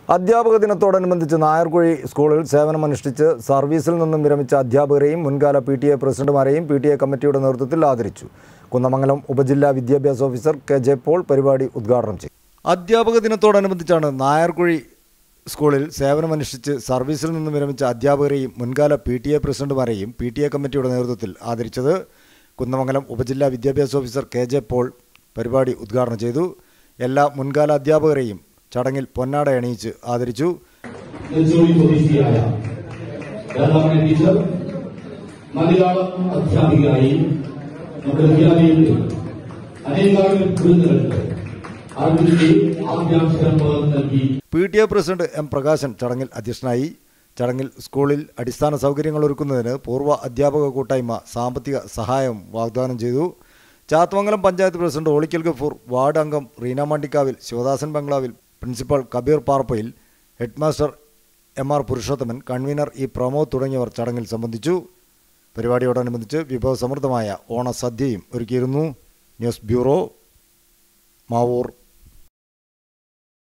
അധ്യാപക ദിനത്തോടനുബന്ധിച്ച് നായർകുഴി സ്കൂളിൽ സേവനമനുഷ്ഠിച്ച് സർവീസിൽ നിന്നും വിരമിച്ച അധ്യാപകരെയും മുൻകാല പി ടി എ പ്രസിഡന്റുമാരെയും പി ടി എ കമ്മിറ്റിയുടെ നേതൃത്വത്തിൽ ആദരിച്ചു കുന്നമംഗലം ഉപജില്ലാ വിദ്യാഭ്യാസ ഓഫീസർ കെ ജെ പോൾ പരിപാടി ഉദ്ഘാടനം ചെയ്തു അധ്യാപക ദിനത്തോടനുബന്ധിച്ചാണ് നായർകുഴി സ്കൂളിൽ സേവനമനുഷ്ഠിച്ച് സർവീസിൽ നിന്നും വിരമിച്ച അധ്യാപകരെയും മുൻകാല പി ടി എ പ്രസിഡന്റുമാരെയും പി ടി എ കമ്മിറ്റിയുടെ നേതൃത്വത്തിൽ ആദരിച്ചത് കുന്നമംഗലം ഉപജില്ലാ വിദ്യാഭ്യാസ ഓഫീസർ കെ ജെ പോൾ പരിപാടി ഉദ്ഘാടനം ചെയ്തു എല്ലാ മുൻകാല അധ്യാപകരെയും ചടങ്ങിൽ പൊന്നാട അണിയിച്ച് ആദരിച്ചു നെഞ്ചോടി സ്വദേശിയായ രാധാമണി ടീച്ചർ മലയാളം അധ്യാപികയായി നമ്മുടെ വിദ്യാലയത്തിൽ അനേകായിരം കുരുന്നുകൾക്ക് അറിവിന്റെ ആദ്യാക്ഷരം പകർന്നു നൽകി P T A president M Prakashan ചടങ്ങിൽ അധ്യക്ഷനായി ചടങ്ങിൽ സ്കൂളിൽ അടിസ്ഥാന സൗകര്യങ്ങൾ ഒരുക്കുന്നതിന് പൂർവ്വ അധ്യാപക കൂട്ടായ്മ സാമ്പത്തിക സഹായം വാഗ്ദാനം ചെയ്തു ചാത്തമംഗലം പഞ്ചായത്ത് പ്രസിഡന്റ് ഓളിക്കൽ ഗഫൂർ വാർഡ് അംഗം Reena Mandikkavil Shivadasan Bunglavil principal Kabeer Parppayil headmaster M R Purushothaman convener E Pramod തുടങ്ങിയവർ ചടങ്ങിൽ സംബന്ധിച്ചു പരിപാടിയോടനുബന്ധിച്ച് വിഭവസമൃദ്ധമായ ഓണസദ്യയും ഒരുക്കിയിരുന്നു ന്യൂസ് ബ്യൂറോ മാവൂർ